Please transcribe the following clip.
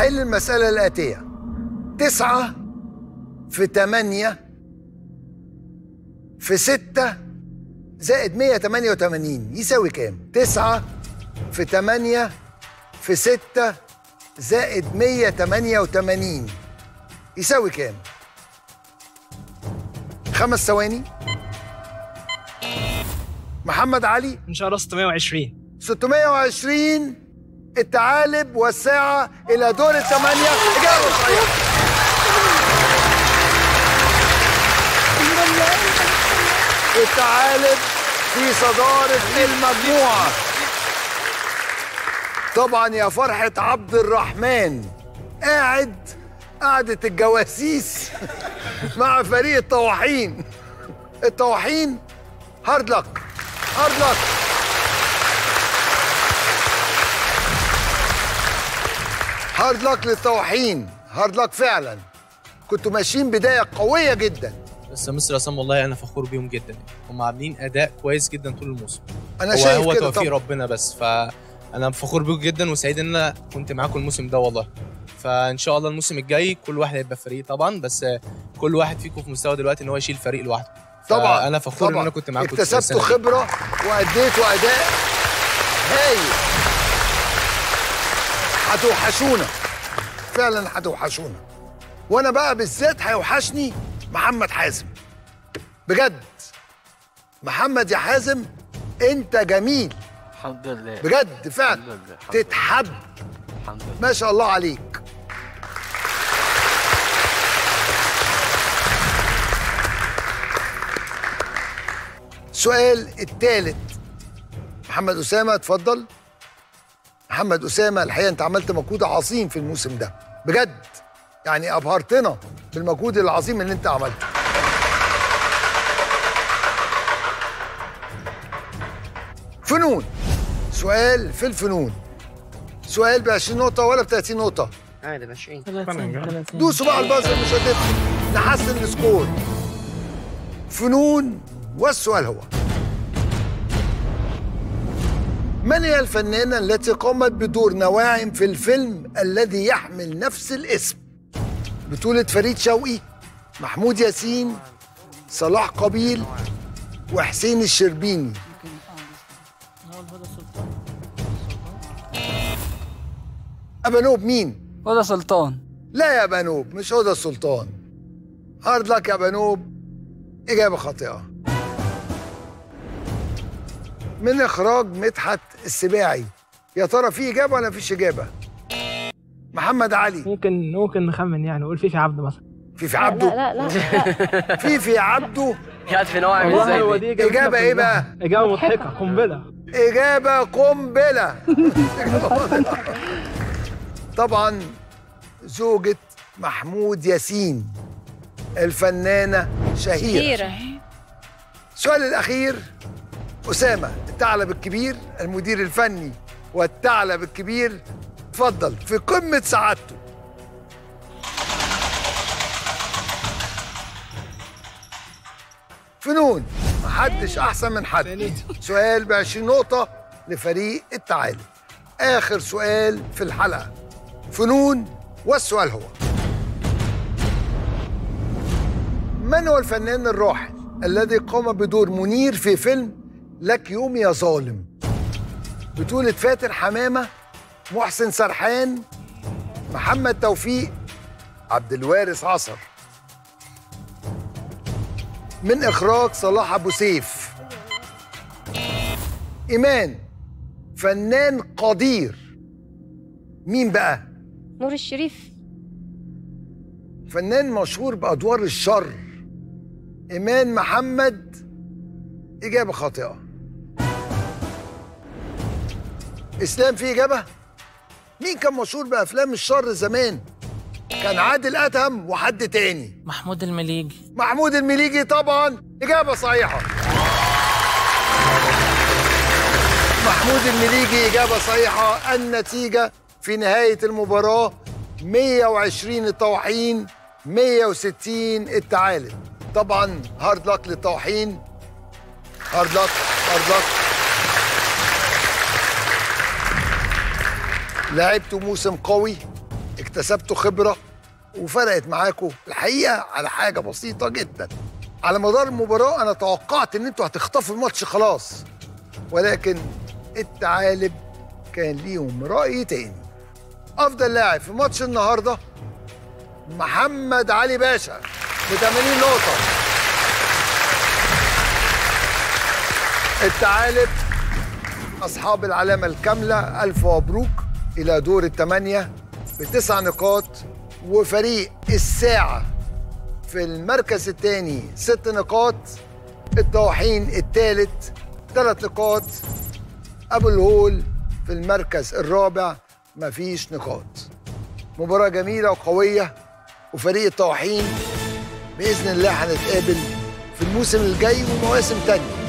حل المسألة الآتية تسعة في تمانية في ستة زائد 188 يساوي كام؟ تسعة في تمانية في ستة زائد 188 يساوي كام؟ خمس ثواني محمد علي ان شاء الله 620 620 الثعالب والساعة إلى دور الثمانية إجابة صحيحة الثعالب في صدارة المجموعة طبعا يا فرحة عبد الرحمن قاعد قعدة الجواسيس مع فريق الطواحين الطواحين هارد لك هارد لك هارد لك للطواحين هارد لك فعلا كنتوا ماشيين بداية قوية جدا بس يا مستر عصام والله انا فخور بيهم جدا يعني هم عاملين اداء كويس جدا طول الموسم أنا هو شايف هو كده توفيق طبعا ربنا بس فانا فخور بيكم جدا وسعيد ان انا كنت معاكم الموسم ده والله فان شاء الله الموسم الجاي كل واحد هيبقى فريق طبعا بس كل واحد فيكم في مستوى دلوقتي ان هو يشيل فريق لوحده طبعا انا فخور ان طبعا. انا كنت معاكم السنة اكتسبتوا دي. خبرة وأديتوا أداء هايل هتوحشونا فعلا هتوحشونا وأنا بقى بالذات هيوحشني محمد حازم بجد محمد يا حازم أنت جميل الحمد لله بجد فعلا الحمد لله الحمد لله. تتحب الحمد لله ما شاء الله عليك السؤال الثالث محمد أسامة اتفضل محمد أسامة الحقيقة أنت عملت مجهود عظيم في الموسم ده بجد يعني أبهرتنا بالمجهود العظيم اللي أنت عملته فنون سؤال في الفنون سؤال ب 20 نقطة ولا ب 30 نقطة؟ عادي ماشيين 30 30 دوسوا بقى البازر مش هتفرق نحسن السكور فنون والسؤال هو من هي الفنانة التي قامت بدور نواعم في الفيلم الذي يحمل نفس الاسم بطولة فريد شوقي محمود ياسين صلاح قبيل وحسين الشربيني أبانوب مين؟ هدى سلطان لا يا بنوب مش هدى السلطان هارد لك يا بنوب إجابة خاطئة من إخراج مدحت السباعي يا ترى في إجابة ولا مفيش إجابة؟ محمد علي ممكن ممكن نخمن يعني نقول فيفي عبده مثلا في في عبده لا لا لا في في عبده قاعد في نوع عامل والله هو ازاي دي إجابة إجابتنا إيه كلها. بقى؟ إجابة مضحكة قنبلة إجابة قنبلة إجابة خاطئة. طبعا زوجة محمود ياسين الفنانة شهيرة كثيرة السؤال الأخير أسامة الثعلب الكبير المدير الفني والثعلب الكبير اتفضل في قمة سعادته فنون محدش أحسن من حد سؤال ب 20 نقطة لفريق التعالي آخر سؤال في الحلقة فنون والسؤال هو من هو الفنان الراحل الذي قام بدور منير في فيلم لك يوم يا ظالم بطولة فاتن حمامة محسن سرحان محمد توفيق عبد الوارث عصر من إخراج صلاح أبو سيف إيمان فنان قدير مين بقى؟ نور الشريف فنان مشهور بأدوار الشر إيمان محمد إجابة خاطئة إسلام في إجابة؟ مين كان مشهور بأفلام الشر زمان؟ كان عادل أدهم وحد تاني محمود المليجي محمود المليجي طبعا إجابة صحيحة محمود المليجي إجابة صحيحة النتيجة في نهاية المباراة 120 الطواحين 160 التعالي طبعا هارد لك للطواحين هارد لك هارد لك لعبتوا موسم قوي اكتسبتوا خبرة وفرقت معاكم الحقيقة على حاجة بسيطة جدا على مدار المباراة أنا توقعت إن أنتوا هتخطفوا الماتش خلاص ولكن الثعالب كان ليهم رأي تاني أفضل لاعب في ماتش النهاردة محمد علي باشا ب 80 نقطة الثعالب أصحاب العلامة الكاملة ألف مبروك إلى دور الثمانية بتسع نقاط وفريق الساعة في المركز الثاني ست نقاط الطواحين الثالث ثلاث نقاط أبو الهول في المركز الرابع مفيش نقاط مباراة جميلة وقوية وفريق الطواحين بإذن الله هنتقابل في الموسم الجاي ومواسم تانية